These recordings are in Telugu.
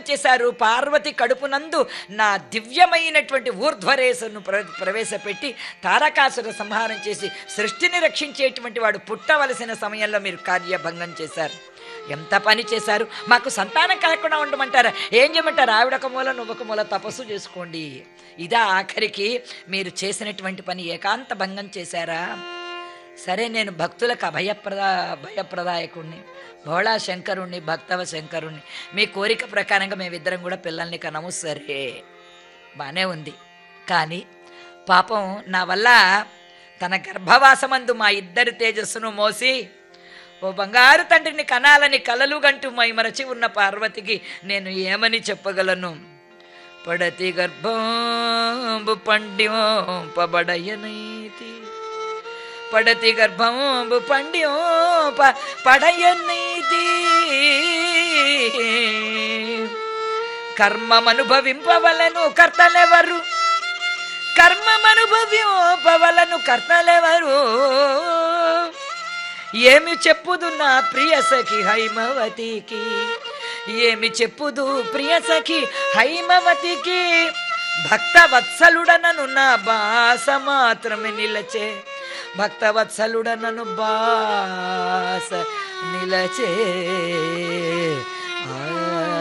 చేశారు పార్వతి కడుపునందు నా దివ్యమైనటువంటి ఊర్ధ్వరేసను ప్ర ప్రవేశపెట్టి తారకాసుర సంహారం చేసి సృష్టిని రక్షించేటువంటి వాడు పుట్టవలసిన సమయంలో మీరు కార్యభంగం చేశారు ఎంత పని చేశారు మాకు సంతానం కలగకుండా ఉండమంటారా ఏం చేయమంటారు ఆవిడ ఒక మూల నువ్వు ఒక మూల తపస్సు చేసుకోండి ఇదా ఆఖరికి మీరు చేసినటువంటి పని ఏకాంత భంగం చేశారా సరే నేను భక్తులకు అభయప్రదా భయప్రదాయకుణ్ణి భోళా శంకరుణ్ణి భక్తవ శంకరుణ్ణి మీ కోరిక ప్రకారంగా మేమిద్దరం కూడా పిల్లల్ని కనము సరే బాగానే ఉంది కానీ పాపం నా వల్ల తన గర్భవాసమందు మా ఇద్దరి తేజస్సును మోసి ఓ బంగారు తండ్రిని కనాలని కలలు గంటూ మైమరచి ఉన్న పార్వతికి నేను ఏమని చెప్పగలను పడతి గర్భంబు పండ్యోపబడయనైతి పడతి గర్భంబు పండ్యోప పడయనైతి కర్మమనుభవింపవలను కర్తలెవరు కర్మమనుభవింపవలను కర్తలెవరు ఏమి చెప్పుదు నా ప్రియ సఖి హైమవతికి ఏమి చెప్పుదు ప్రియ సఖి హైమవతికి భక్తవత్సలుడనను నా బాస మాత్రమే నిలచే భక్తవత్సలుడనను బాస నిలచే ఆ.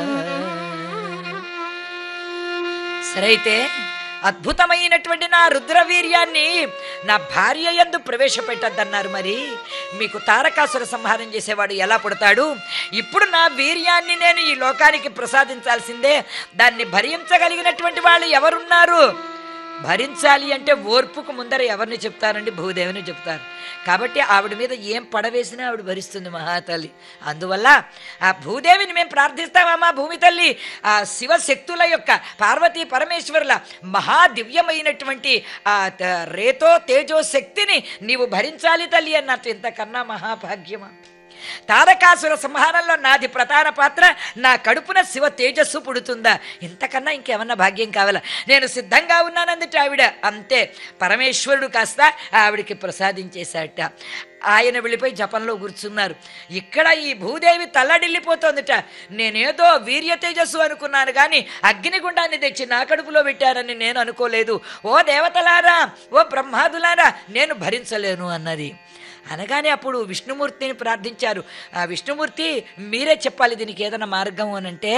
సరే అయితే అద్భుతమైనటువంటి నా రుద్రవీర్యాన్ని నా భార్య యందు ప్రవేశపెట్టద్దన్నారు మరి మీకు తారకాసుర సంహారం చేసేవాడు ఎలా పుడతాడు ఇప్పుడు నా వీర్యాన్ని నేను ఈ లోకానికి ప్రసాదించాల్సిందే దాన్ని భరించగలిగినటువంటి వాళ్ళు ఎవరున్నారు భరించాలి అంటే ఓర్పుకు ముందర ఎవరిని చెప్తారండి భూదేవిని చెప్తారు కాబట్టి ఆవిడ మీద ఏం పడవేసినా ఆవిడ భరిస్తుంది మహాతల్లి అందువల్ల ఆ భూదేవిని మేము ప్రార్థిస్తామమ్మా భూమి తల్లి ఆ శివశక్తుల యొక్క పార్వతీ పరమేశ్వరుల మహా దివ్యమైనటువంటి ఆ త- రేతో తేజో శక్తిని నీవు భరించాలి తల్లి అన్నట్టు ఇంతకన్నా మహాభాగ్యమా తారకాసుర సంహారంలో నాది ప్రధాన పాత్ర నా కడుపున శివ తేజస్సు పుడుతుందా ఇంతకన్నా ఇంకేమన్నా భాగ్యం కావాలా నేను సిద్ధంగా ఉన్నానందుట ఆవిడ అంతే పరమేశ్వరుడు కాస్త ఆవిడికి ప్రసాదించేశాట ఆయన వెళ్ళిపోయి జపంలో కూర్చున్నారు ఇక్కడ ఈ భూదేవి తల్లడిల్లిపోతోందిట నేనేదో వీర్య తేజస్సు అనుకున్నాను కానీ అగ్నిగుండాన్ని తెచ్చి నా కడుపులో పెట్టారని నేను అనుకోలేదు ఓ దేవతలారా ఓ బ్రహ్మాదులారా నేను భరించలేను అన్నది అనగానే అప్పుడు విష్ణుమూర్తిని ప్రార్థించారు ఆ విష్ణుమూర్తి మీరే చెప్పాలి దీనికి ఏదైనా మార్గం అని అంటే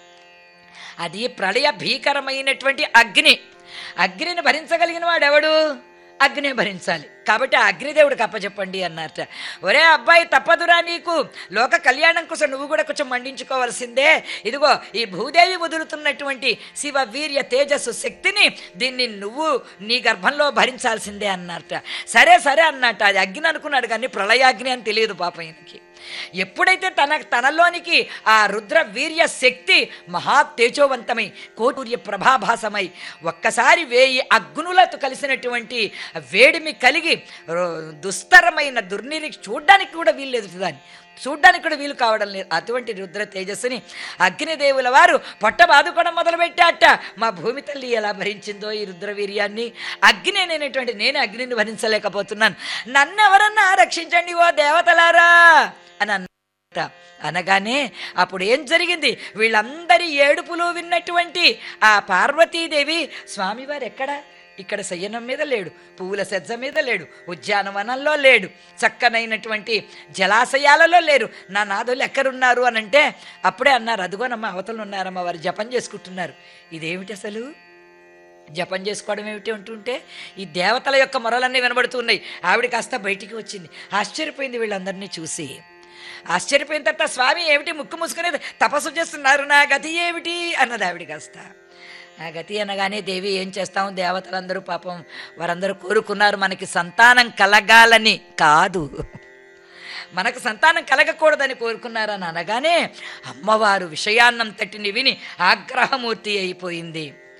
అది ప్రళయ భీకరమైనటువంటి అగ్ని అగ్నిని భరించగలిగిన వాడెవడు అగ్నే భరించాలి కాబట్టి ఆ అగ్నిదేవుడికి అప్పచెప్పండి అన్నారట ఒరే అబ్బాయి తప్పదురా నీకు లోక కళ్యాణం కోసం నువ్వు కూడా కొంచెం మండించుకోవాల్సిందే ఇదిగో ఈ భూదేవి వదులుతున్నటువంటి శివ వీర్య తేజస్సు శక్తిని దీన్ని నువ్వు నీ గర్భంలో భరించాల్సిందే అన్నారట సరే సరే అన్నట్ట అది అగ్ని అనుకున్నాడు కానీ ప్రళయాగ్ని అని తెలియదు పాప ఈయనకి ఎప్పుడైతే తన తనలోనికి ఆ రుద్ర వీర్య శక్తి మహా తేజోవంతమై కోటూర్య ప్రభాభాసమై ఒక్కసారి వేయి అగ్నులతో కలిసినటువంటి వేడిమి కలిగి రో- దుస్తరమైన దుర్నిరి చూడ్డానికి కూడా వీల్లేదు దాన్ని చూడ్డానికి కూడా వీలు కావడం లేదు అటువంటి రుద్ర తేజస్సుని అగ్నిదేవుల వారు పొట్ట బాదుకోవడం మొదలుపెట్టాట మా భూమి తల్లి ఎలా భరించిందో ఈ రుద్రవీర్యాన్ని అగ్ని అనేటువంటి నేను అగ్నిని భరించలేకపోతున్నాను నన్ను ఎవరన్నా రక్షించండి ఓ దేవతలారా అని అన్నట అనగానే అప్పుడు ఏం జరిగింది వీళ్ళందరి ఏడుపులు విన్నటువంటి ఆ పార్వతీదేవి స్వామివారు ఎక్కడ ఇక్కడ శయనం మీద లేడు పువ్వుల సెజ్జ మీద లేడు ఉద్యానవనంలో లేడు చక్కనైనటువంటి జలాశయాలలో లేరు నా నాదులు ఎక్కడున్నారు అని అంటే అప్పుడే అన్నారు అదిగోనమ్మ అవతలు ఉన్నారమ్మ వారు జపం చేసుకుంటున్నారు ఇదేమిటి అసలు జపం చేసుకోవడం ఏమిటి అంటుంటే ఈ దేవతల యొక్క మొరలన్నీ వినబడుతున్నాయి ఆవిడ కాస్త బయటికి వచ్చింది ఆశ్చర్యపోయింది వీళ్ళందరినీ చూసి ఆశ్చర్యపోయిన తర్వాత స్వామి ఏమిటి ముక్కు మూసుకునేది తపస్సు చేస్తున్నారు నా గతి ఏమిటి అన్నది ఆవిడ కాస్త ఆ గతి అనగానే దేవి ఏం చేస్తాం దేవతలందరూ పాపం వారందరూ కోరుకున్నారు మనకి సంతానం కలగాలని కాదు మనకు సంతానం కలగకూడదని కోరుకున్నారని అనగానే అమ్మవారు విషయాన్నం తట్టిని విని ఆగ్రహమూర్తి అయిపోయింది